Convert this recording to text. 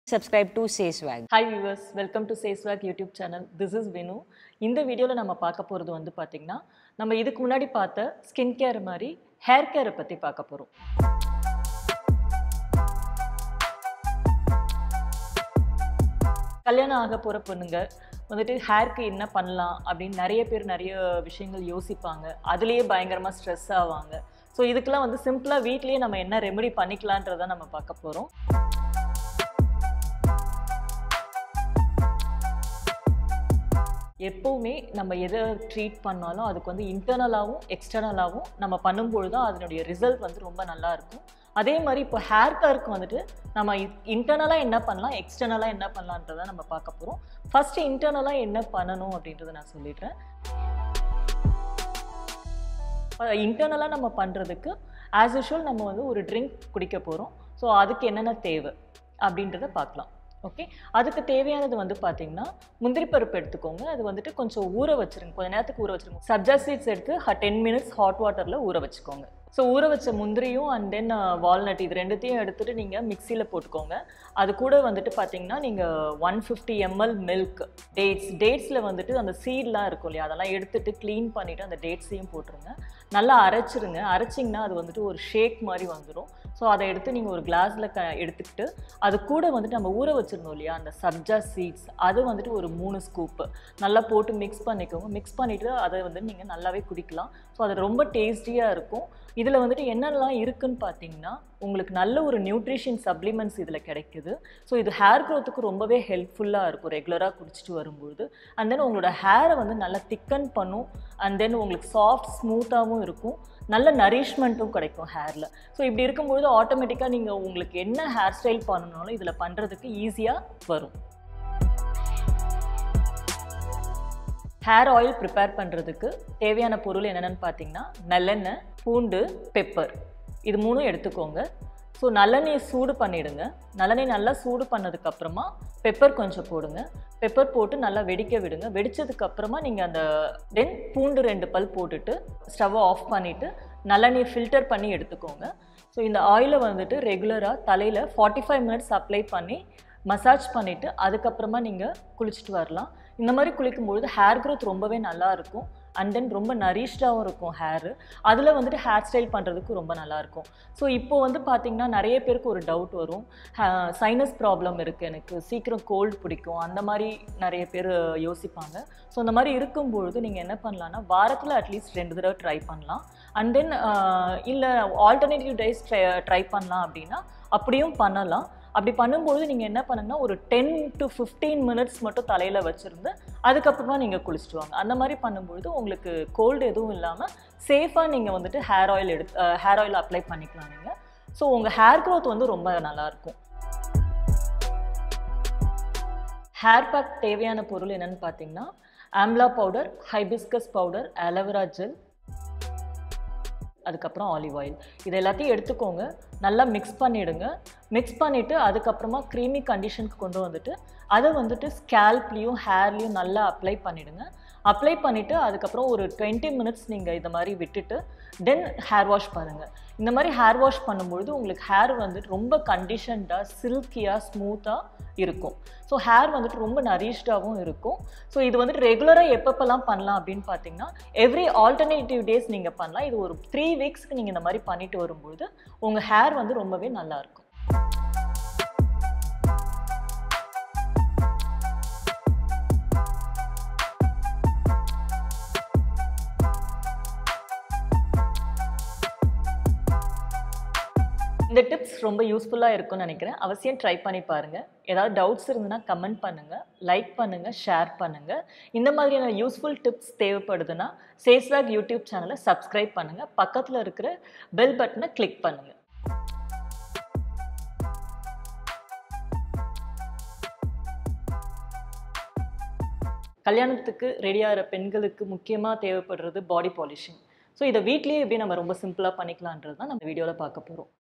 subscribe to Say Swag. Hi viewers welcome to Say Swag YouTube channel this is Vinu இந்த வீடியோவில் நம்ம பார்க்க போகிறது வந்து பார்த்திங்கன்னா நம்ம இதுக்கு முன்னாடி பார்த்த ஸ்கின் கேர் மாதிரி ஹேர் கேரை பற்றி பார்க்க போகிறோம் கல்யாணம் ஆக போகிற பொண்ணுங்க வந்துட்டு ஹேர்க்கு என்ன பண்ணலாம் அப்படின்னு நிறைய பேர் நிறைய விஷயங்கள் யோசிப்பாங்க அதுலேயே பயங்கரமாக ஸ்ட்ரெஸ் ஆவாங்க ஸோ இதுக்கெல்லாம் வந்து சிம்பிளாக வீட்லேயே நம்ம என்ன ரெமெடி பண்ணிக்கலான்றதை நம்ம பார்க்க போகிறோம் எப்போவுமே நம்ம எதை ட்ரீட் பண்ணாலும் அதுக்கு வந்து இன்டர்னலாகவும் எக்ஸ்டர்னலாகவும் நம்ம பண்ணும்பொழுது தான் அதனுடைய ரிசல்ட் வந்து ரொம்ப நல்லா இருக்கும் அதே மாதிரி இப்போ ஹேர் கேருக்கு வந்துட்டு நம்ம இன்டர்னலாக என்ன பண்ணலாம் எக்ஸ்டர்னலாக என்ன பண்ணலான்றதை நம்ம பார்க்க போகிறோம் ஃபஸ்ட்டு இன்டர்னலாக என்ன பண்ணணும் அப்படின்றத நான் சொல்லிடுறேன் இன்டர்னலாக நம்ம பண்ணுறதுக்கு ஆஸ் யூஷுவல் நம்ம வந்து ஒரு ட்ரிங்க் குடிக்க போகிறோம் ஸோ அதுக்கு என்னென்ன தேவை அப்படின்றத பார்க்கலாம் ஓகே அதுக்கு தேவையானது வந்து பார்த்தீங்கன்னா முந்திரி பருப்பு எடுத்துக்கோங்க அது வந்துட்டு கொஞ்சம் ஊற வச்சிருங்க கொஞ்ச நேரத்துக்கு ஊற வச்சிருங்க சப்ஜா சீட்ஸ் எடுத்து டென் மினிட்ஸ் ஹாட் வாட்டரில் ஊற வச்சுக்கோங்க ஸோ ஊற வச்ச முந்திரியும் அண்ட் தென் வால்நட் இது ரெண்டுத்தையும் எடுத்துகிட்டு நீங்கள் மிக்சியில் போட்டுக்கோங்க அது கூட வந்துட்டு பார்த்தீங்கன்னா நீங்கள் one fifty ml milk dates டேட்ஸில் வந்துட்டு அந்த சீட்லாம் இருக்கும் இல்லையா அதெல்லாம் எடுத்துட்டு க்ளீன் பண்ணிவிட்டு அந்த டேட்ஸையும் போட்டுருங்க நல்லா அரைச்சிருங்க அரைச்சிங்கன்னா அது வந்துட்டு ஒரு ஷேக் மாதிரி வந்துடும் ஸோ அதை எடுத்து நீங்கள் ஒரு கிளாஸில் க எடுத்துக்கிட்டு அது கூட வந்துட்டு நம்ம ஊற வச்சுருந்தோம் இல்லையா அந்த சப்ஜா சீட்ஸ் அது வந்துட்டு ஒரு மூணு ஸ்கூப்பு நல்லா போட்டு மிக்ஸ் பண்ணிக்கோங்க மிக்ஸ் பண்ணிவிட்டு அதை வந்து நீங்கள் நல்லாவே குடிக்கலாம் ஸோ அது ரொம்ப டேஸ்டியாக இருக்கும் இதில் வந்துட்டு என்னெல்லாம் இருக்குன்னு பார்த்தீங்கன்னா உங்களுக்கு நல்ல ஒரு நியூட்ரிஷன் சப்ளிமெண்ட்ஸ் இதில் கிடைக்குது ஸோ இது ஹேர் க்ரோத்துக்கு ரொம்பவே ஹெல்ப்ஃபுல்லாக இருக்கும் ரெகுலராக குடிச்சிட்டு வரும்பொழுது அண்ட் தென் உங்களோட ஹேரை வந்து நல்லா திக்கன் பண்ணும் அண்ட் தென் உங்களுக்கு சாஃப்ட் ஸ்மூத்தாகவும் இருக்கும் நல்ல நரிஷ்மெண்ட்டும் கிடைக்கும் ஹேரில் ஸோ இப்படி இருக்கும்பொழுது ஆட்டோமேட்டிக்காக நீங்கள் உங்களுக்கு என்ன ஹேர் ஸ்டைல் பண்ணணும்னாலும் இதில் பண்ணுறதுக்கு ஈஸியாக வரும் ஹேர் ஆயில் ப்ரிப்பேர் பண்ணுறதுக்கு தேவையான பொருள் என்னென்னு பார்த்தீங்கன்னா நல்லெண்ணெய் பூண்டு பெப்பர் இது மூணும் எடுத்துக்கோங்க ஸோ நல்லெண்ணெயை சூடு பண்ணிவிடுங்க நல்லெண்ணெய் நல்லா சூடு பண்ணதுக்கப்புறமா பெப்பர் கொஞ்சம் போடுங்க பெப்பர் போட்டு நல்லா வெடிக்க விடுங்க வெடித்ததுக்கப்புறமா நீங்கள் அந்த தென் பூண்டு ரெண்டு பல் போட்டுட்டு ஸ்டவ்வை ஆஃப் பண்ணிவிட்டு நல்லெண்ணெயை ஃபில்டர் பண்ணி எடுத்துக்கோங்க ஸோ இந்த ஆயிலை வந்துட்டு ரெகுலராக தலையில் ஃபார்ட்டி ஃபைவ் மினிட்ஸ் அப்ளை பண்ணி மசாஜ் பண்ணிவிட்டு அதுக்கப்புறமா நீங்கள் குளிச்சுட்டு வரலாம் இந்த மாதிரி குளிக்கும்பொழுது ஹேர் க்ரோத் ரொம்பவே நல்லா இருக்கும் அண்ட் தென் ரொம்ப நரிஷ்டாகவும் இருக்கும் ஹேரு அதில் வந்துட்டு ஹேர் ஸ்டைல் பண்ணுறதுக்கு ரொம்ப நல்லாயிருக்கும் ஸோ இப்போ வந்து பார்த்திங்கன்னா நிறைய பேருக்கு ஒரு டவுட் வரும் சைனஸ் ப்ராப்ளம் இருக்குது எனக்கு சீக்கிரம் கோல்டு பிடிக்கும் அந்த மாதிரி நிறைய பேர் யோசிப்பாங்க ஸோ அந்த மாதிரி இருக்கும்பொழுது நீங்கள் என்ன பண்ணலான்னா வாரத்தில் அட்லீஸ்ட் ரெண்டு தடவை ட்ரை பண்ணலாம் அண்ட் தென் இல்லை ஆல்டர்னேட்டிவ் டேஸ் ட்ரை ட்ரை பண்ணலாம் அப்படின்னா அப்படியும் பண்ணலாம் அப்படி பண்ணும்போது நீங்கள் என்ன பண்ணுங்கன்னா ஒரு டென் டு ஃபிஃப்டீன் மினிட்ஸ் மட்டும் தலையில் வச்சுருந்து அதுக்கப்புறமா நீங்கள் குளிச்சுட்டு வாங்க அந்த மாதிரி பண்ணும்பொழுது உங்களுக்கு கோல்டு எதுவும் இல்லாமல் சேஃபாக நீங்கள் வந்துட்டு ஹேர் ஆயில் எடுத்து ஹேர் ஆயில் அப்ளை பண்ணிக்கலாம் நீங்கள் ஸோ உங்கள் ஹேர் க்ரோத் வந்து ரொம்ப நல்லாயிருக்கும் ஹேர் பேக் தேவையான பொருள் என்னென்னு பார்த்தீங்கன்னா amla powder hibiscus powder aloe vera gel அதுக்கப்புறம் ஆலிவ் ஆயில் இது எல்லாத்தையும் எடுத்துக்கோங்க நல்லா மிக்ஸ் பண்ணிவிடுங்க மிக்ஸ் பண்ணிவிட்டு அதுக்கப்புறமா க்ரீமி கண்டிஷனுக்கு கொண்டு வந்துட்டு அதை வந்துட்டு ஸ்கேல்ப்லேயும் ஹேர்லேயும் நல்லா அப்ளை பண்ணிவிடுங்க அப்ளை பண்ணிவிட்டு அதுக்கப்புறம் ஒரு டுவெண்ட்டி மினிட்ஸ் நீங்கள் இதை மாதிரி விட்டுட்டு தென் ஹேர் வாஷ் பண்ணுங்கள் இந்த மாதிரி ஹேர் வாஷ் பண்ணும்பொழுது உங்களுக்கு ஹேர் வந்துட்டு ரொம்ப கண்டிஷன்டாக சில்கியாக ஸ்மூத்தாக இருக்கும் ஸோ ஹேர் வந்துட்டு ரொம்ப நரிஷ்டாகவும் இருக்கும் ஸோ இது வந்துட்டு ரெகுலராக எப்பப்பெல்லாம் பண்ணலாம் அப்படின்னு பார்த்தீங்கன்னா எவ்ரி ஆல்டர்னேட்டிவ் டேஸ் நீங்கள் பண்ணலாம் இது ஒரு த்ரீ வீக்ஸ்க்கு நீங்கள் இந்த மாதிரி பண்ணிட்டு வரும்பொழுது உங்கள் ஹேர் வந்து ரொம்பவே நல்லாயிருக்கும் இந்த டிப்ஸ் ரொம்ப யூஸ்ஃபுல்லாக இருக்கும்னு நினைக்கிறேன் அவசியம் ட்ரை பண்ணி பாருங்கள் ஏதாவது டவுட்ஸ் இருந்ததுன்னா கமெண்ட் பண்ணுங்கள் லைக் பண்ணுங்கள் ஷேர் பண்ணுங்கள் இந்த மாதிரியான யூஸ்ஃபுல் டிப்ஸ் தேவைப்படுதுன்னா சேஸ்வேக் யூடியூப் சேனலை சப்ஸ்கிரைப் பண்ணுங்கள் பக்கத்தில் இருக்கிற பெல் பட்டனை கிளிக் பண்ணுங்கள் கல்யாணத்துக்கு ரெடியாகிற பெண்களுக்கு முக்கியமாக தேவைப்படுறது பாடி பாலிஷிங் ஸோ இதை வீட்லேயே எப்படி நம்ம ரொம்ப சிம்பிளாக பண்ணிக்கலான்றது தான் நம்ம வீடியோவில் பார்க்க போகிறோம்